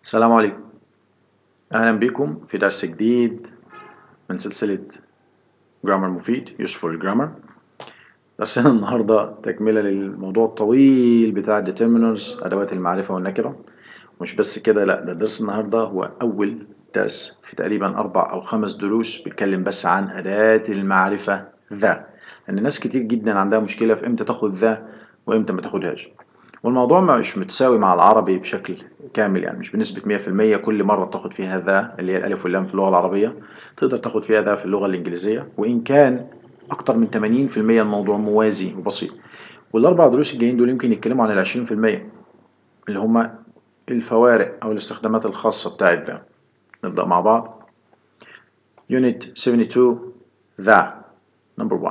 السلام عليكم أهلا بكم في درس جديد من سلسلة جرامر مفيد useful grammar درسنا النهاردة تكملة للموضوع الطويل بتاع determiners أدوات المعرفة والنكرة مش بس كده لأ ده درس النهاردة هو أول درس في تقريبا أربع أو خمس دروس بيتكلم بس عن أداة المعرفة ذا لأن ناس كتير جدا عندها مشكلة في إمتى تاخد ذا وإمتى ما تاخدهاش والموضوع مش متساوي مع العربي بشكل كامل يعني مش بنسبة 100% كل مرة تاخد فيها ذا اللي هي الألف واللام في اللغة العربية تقدر تاخد فيها ذا في اللغة الإنجليزية وإن كان أكتر من 80% الموضوع موازي وبسيط والأربع دروس الجايين دول يمكن يتكلموا عن العشرين في المية اللي هما الفوارق أو الاستخدامات الخاصة بتاعت ذا نبدأ مع بعض Unit 72 ذا Number 1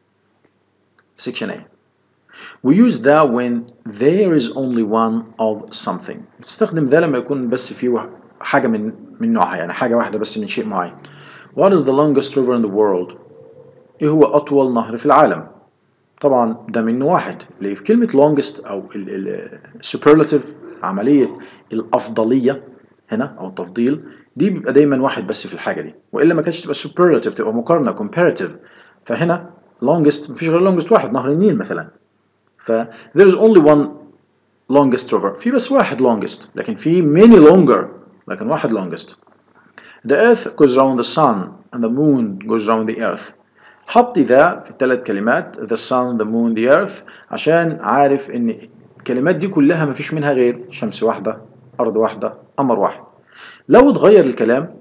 Section A We use that when there is only one of something بتستخدم ذا لما يكون بس في حاجة من من نوعها يعني حاجة واحدة بس من شيء معين What is the longest river in the world؟ إيه هو أطول نهر في العالم؟ طبعا ده منه واحد اللي في كلمة longest أو ال ال superlative عملية الأفضلية هنا أو التفضيل دي بيبقى دايما واحد بس في الحاجة دي وإلا ما كانتش تبقى superlative تبقى مقارنة comparative فهنا longest مفيش غير longest واحد نهر النيل مثلا ف there is only one longest river في بس واحد longest لكن في many longer لكن واحد longest the earth goes around the sun and the moon goes around the earth حط ذا في الثلاث كلمات the sun the moon the earth عشان عارف ان الكلمات دي كلها مفيش منها غير شمس واحدة أرض واحدة قمر واحد لو اتغير الكلام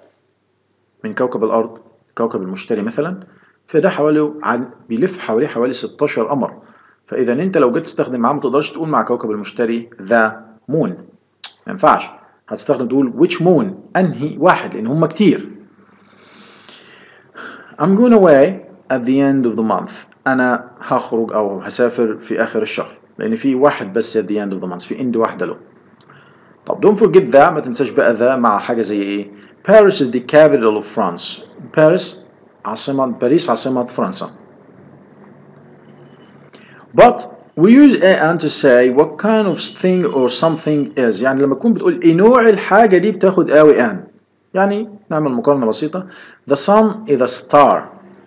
من كوكب الأرض كوكب المشتري مثلا فده حوالي بيلف حواليه حوالي 16 قمر فاذا انت لو جيت تستخدم معاه ما تقدرش تقول مع كوكب المشتري ذا مون ما ينفعش هتستخدم تقول which moon انهي واحد لان هم كتير I'm going away at the end of the month انا هخرج او هسافر في اخر الشهر لان في واحد بس at the end of the month في end واحده له طب don't forget ذا ما تنساش بقى ذا مع حاجه زي ايه Paris is the capital of France باريس عاصمه باريس عاصمه فرنسا But we use an to say what kind of thing or something is يعني لما تكون بتقول ايه نوع الحاجة دي بتاخد a و an يعني نعمل مقارنة بسيطة the sun is a star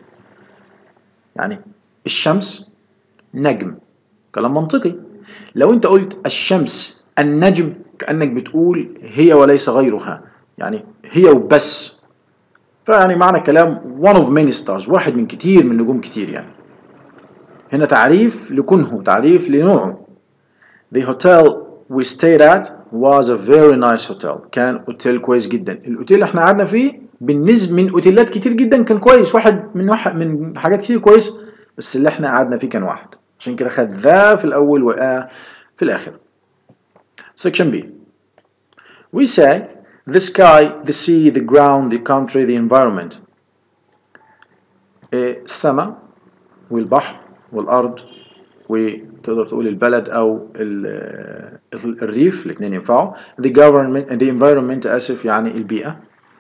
يعني الشمس نجم كلام منطقي لو انت قلت الشمس النجم كأنك بتقول هي وليس غيرها يعني هي وبس فيعني معنى الكلام one of many stars واحد من كتير من نجوم كتير يعني هنا تعريف لكنه تعريف لنوعه The hotel we stayed at was a very nice hotel كان اوتيل كويس جدا الاوتيل اللي احنا قعدنا فيه بالنسبة من اوتيلات كتير جدا كان كويس واحد من واحد من حاجات كتير كويس بس اللي احنا قعدنا فيه كان واحد عشان كده خد ذا في الاول وآ في الاخر Section B We say the sky, the sea, the ground, the country, the environment السماء والبحر والارض وتقدر تقول البلد او الريف الاثنين ينفعوا the government the environment اسف يعني البيئه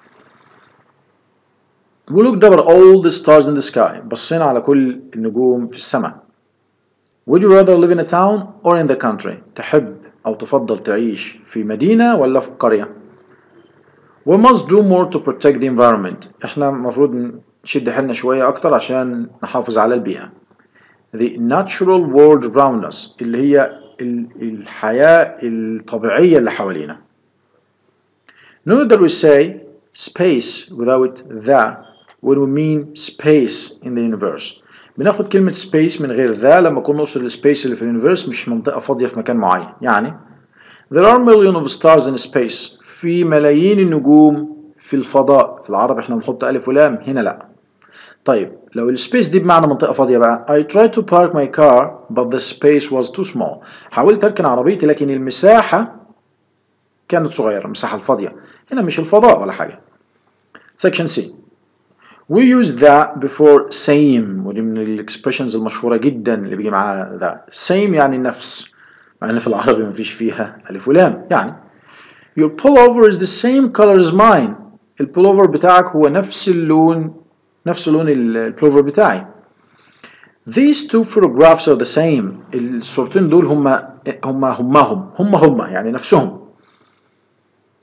we looked over all the stars in the sky بصينا على كل النجوم في السماء would you rather live in a town or in the country تحب او تفضل تعيش في مدينه ولا في قريه we must do more to protect the environment احنا المفروض نشد حيلنا شويه اكتر عشان نحافظ على البيئه the natural world around us اللي هي الحياة الطبيعية اللي حوالينا. Note that we say space without the when we mean space in the universe. بناخد كلمة space من غير ذا لما نكون نقصد السبيس اللي في اليونيفرس مش منطقة فاضية في مكان معين. يعني there are millions of stars in space. في ملايين النجوم في الفضاء. في العربي احنا بنحط ألف ولام هنا لأ. طيب لو السبيس دي بمعنى منطقة فاضية بقى I tried to park my car but the space was too small حاولت أركن عربيتي لكن المساحة كانت صغيرة المساحة الفاضية هنا مش الفضاء ولا حاجة Section C We use that before same ودي من الاكسبريشنز المشهورة جدا اللي بيجي معاها that same يعني نفس مع ان في العربي مفيش فيها ألف ولام يعني Your pullover is the same color as mine البولوفر بتاعك هو نفس اللون نفس لون البلوفر بتاعي These two photographs are the same الصورتين دول هما هما همهم هما هما يعني نفسهم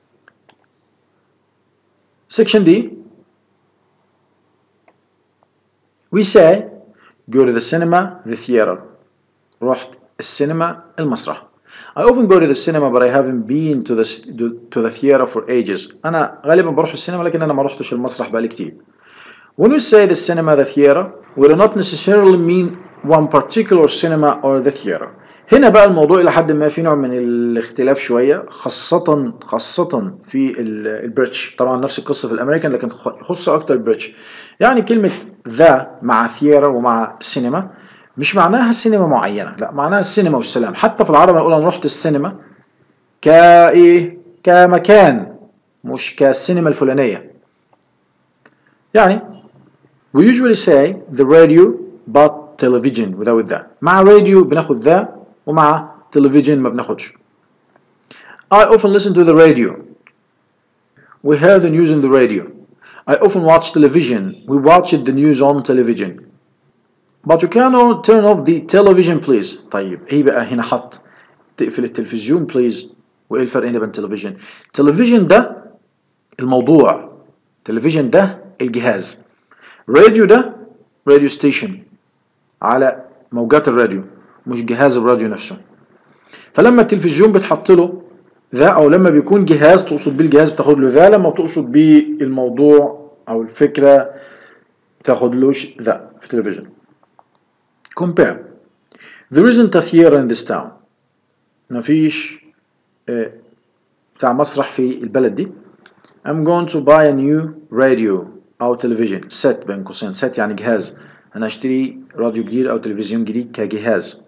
section D we say go to the cinema the theater رحت السينما المسرح I often go to the cinema but I haven't been to the to the theater for ages أنا غالبا بروح السينما لكن أنا ما رحتش المسرح بقالي كتير When we say the cinema the theater we do not necessarily mean one particular cinema or the theater هنا بقى الموضوع إلى حد ما في نوع من الاختلاف شوية خاصة خاصة في البريتش طبعا نفس القصة في الأمريكان لكن يخص أكتر البريتش يعني كلمة ذا مع ثياتر ومع سينما مش معناها سينما معينة لا معناها السينما والسلام حتى في العربي نقول أنا رحت السينما كإيه كمكان مش كالسينما الفلانية يعني we usually say the radio but television without that مع راديو بناخد ذا ومع television ما بناخدش I often listen to the radio we hear the news in the radio I often watch television we watch the news on television but you cannot turn off the television please طيب ايه بقى هنا حط تقفل التلفزيون please وايه الفرق هنا بين television television ده الموضوع television ده الجهاز راديو ده راديو ستيشن على موجات الراديو مش جهاز الراديو نفسه فلما التلفزيون بتحط له ذا او لما بيكون جهاز تقصد بيه الجهاز بتاخد له ذا لما تقصد بيه الموضوع او الفكره تاخد لوش ذا في التلفزيون compare there isn't a theater in this town مفيش بتاع مسرح في البلد دي I'm going to buy a new radio أو television set بين قوسين set يعني جهاز أنا أشتري راديو جديد أو تلفزيون جديد كجهاز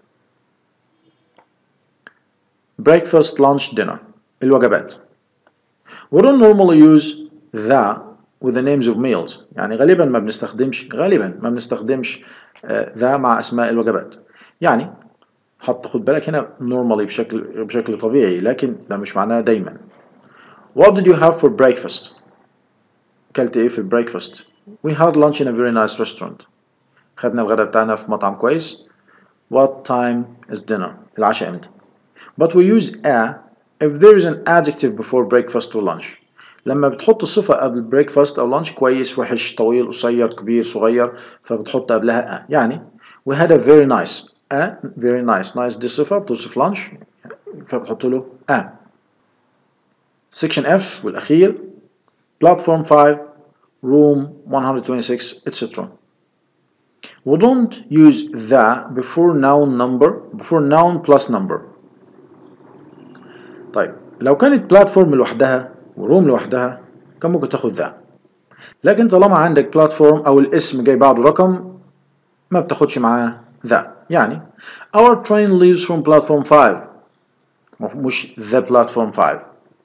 breakfast lunch dinner الوجبات we don't normally use the with the names of meals يعني غالبا ما بنستخدمش غالبا ما بنستخدمش ذا مع اسماء الوجبات يعني حط خد بالك هنا normally بشكل بشكل طبيعي لكن ده مش معناه دايما what did you have for breakfast كلت ايه في البريكفاست we had lunch in a very nice restaurant خدنا الغداء بتاعنا في مطعم كويس what time is dinner العشاء امتى but we use a if there is an adjective before breakfast or lunch لما بتحط صفة قبل بريكفاست أو لانش كويس وحش طويل قصير كبير صغير فبتحط قبلها أ يعني we had a very nice a very nice nice دي صفة بتوصف لانش فبتحط له a section F والأخير platform 5 room 126 etc we don't use the before noun number before noun plus number طيب لو كانت بلاتفورم لوحدها وروم لوحدها كان ممكن تاخد ذا لكن طالما عندك بلاتفورم او الاسم جاي بعده رقم ما بتاخدش معاه ذا يعني our train leaves from platform 5 مش the platform 5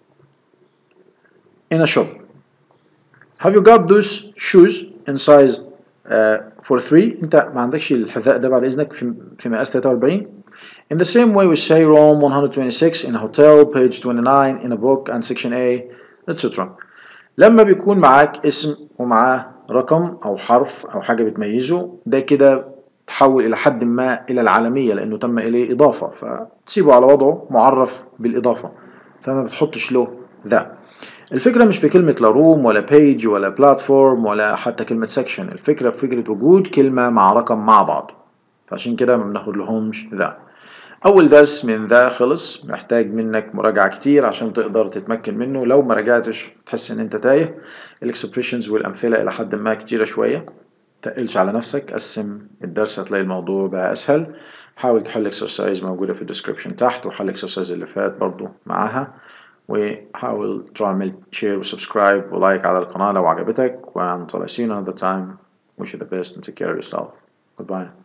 in a shop have you got those shoes in size uh, for 3 انت ما عندكش الحذاء ده بعد اذنك في في مقاس 43 In the same way we say Rome 126 in a hotel, page 29 in a book and section A, etc. لما بيكون معاك اسم ومعاه رقم أو حرف أو حاجة بتميزه ده كده تحول إلى حد ما إلى العالمية لأنه تم إليه إضافة فتسيبه على وضعه معرف بالإضافة فما بتحطش له ذا الفكرة مش في كلمة لا روم ولا بيج ولا بلاتفورم ولا حتى كلمة سكشن الفكرة في فكرة وجود كلمة مع رقم مع بعض فعشان كده ما بناخد لهمش ذا أول درس من ذا خلص محتاج منك مراجعة كتير عشان تقدر تتمكن منه لو ما راجعتش تحس إن أنت تايه الإكسبريشنز والأمثلة إلى حد ما كتيرة شوية تقلش على نفسك قسم الدرس هتلاقي الموضوع بقى أسهل حاول تحل اكسرسايز موجودة في الديسكريبشن تحت وحل اكسرسايز اللي فات برضو معاها وحاول تعمل شير وسبسكرايب ولايك على القناة لو عجبتك وانت see you another time wish you the best and take care of yourself goodbye